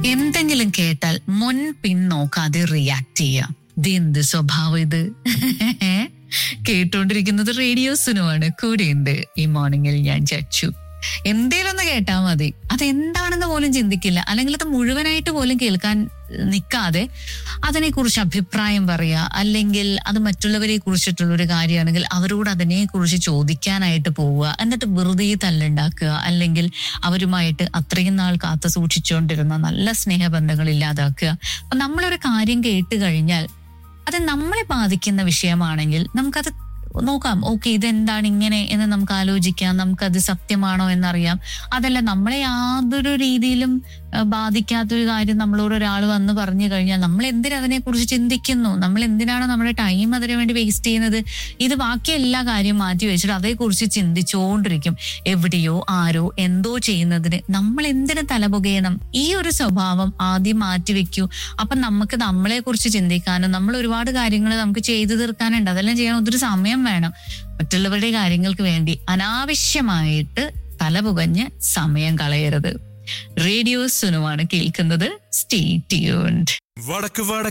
എന്തെങ്കിലും കേട്ടാൽ മുൻ പിൻ നോക്കാതെ റിയാക്ട് ചെയ്യുക ഇത് എന്ത് സ്വഭാവം ഇത് കേട്ടോണ്ടിരിക്കുന്നത് റേഡിയോസിനുമാണ് കൂടെയുണ്ട് ഈ മോർണിംഗിൽ ഞാൻ ചച്ചു എന്തേലും ഒന്ന് കേട്ടാ മതി അതെന്താണെന്ന് പോലും ചിന്തിക്കില്ല അല്ലെങ്കിൽ അത് മുഴുവനായിട്ട് പോലും കേൾക്കാൻ നിൽക്കാതെ അതിനെക്കുറിച്ച് അഭിപ്രായം പറയുക അല്ലെങ്കിൽ അത് മറ്റുള്ളവരെ കുറിച്ചിട്ടുള്ള ഒരു കാര്യമാണെങ്കിൽ അവരോട് അതിനെക്കുറിച്ച് ചോദിക്കാനായിട്ട് പോവുക എന്നിട്ട് വെറുതെ തല്ലുണ്ടാക്കുക അല്ലെങ്കിൽ അവരുമായിട്ട് അത്രയും നാൾ കാത്തു സൂക്ഷിച്ചുകൊണ്ടിരുന്ന നല്ല സ്നേഹബന്ധങ്ങൾ ഇല്ലാതാക്കുക അപ്പൊ നമ്മളൊരു കാര്യം കേട്ട് കഴിഞ്ഞാൽ അത് നമ്മളെ ബാധിക്കുന്ന വിഷയമാണെങ്കിൽ നമുക്കത് നോക്കാം ഓക്കെ ഇതെന്താണ് ഇങ്ങനെ എന്ന് നമുക്ക് ആലോചിക്കാം നമുക്കത് സത്യമാണോ എന്നറിയാം അതല്ല നമ്മളെ യാതൊരു രീതിയിലും ആ, ബാധിക്കാത്തൊരു കാര്യം നമ്മളോട് ഒരാൾ വന്ന് പറഞ്ഞു കഴിഞ്ഞാൽ നമ്മൾ എന്തിനാ അതിനെക്കുറിച്ച് ചിന്തിക്കുന്നു നമ്മൾ എന്തിനാണ് നമ്മുടെ ടൈം അതിനു വേണ്ടി വേസ്റ്റ് ചെയ്യുന്നത് ഇത് ബാക്കി എല്ലാ കാര്യവും മാറ്റി വെച്ചിട്ട് അതേക്കുറിച്ച് ചിന്തിച്ചുകൊണ്ടിരിക്കും എവിടെയോ ആരോ എന്തോ ചെയ്യുന്നതിന് നമ്മൾ എന്തിനു തലപുകയണം ഈ ഒരു സ്വഭാവം ആദ്യം മാറ്റി വെക്കൂ അപ്പൊ നമുക്ക് നമ്മളെ കുറിച്ച് ചിന്തിക്കാനും നമ്മൾ ഒരുപാട് കാര്യങ്ങൾ നമുക്ക് ചെയ്തു തീർക്കാനുണ്ട് അതെല്ലാം ചെയ്യാൻ ഒത്തിരി സമയം വേണം മറ്റുള്ളവരുടെ കാര്യങ്ങൾക്ക് വേണ്ടി അനാവശ്യമായിട്ട് തലപുകഞ്ഞ് സമയം കളയരുത് റേഡിയോ സുനുവാണ് കേൾക്കുന്നത് സ്റ്റേ ട്യൂൺഡ് വടക്ക് വടക്ക്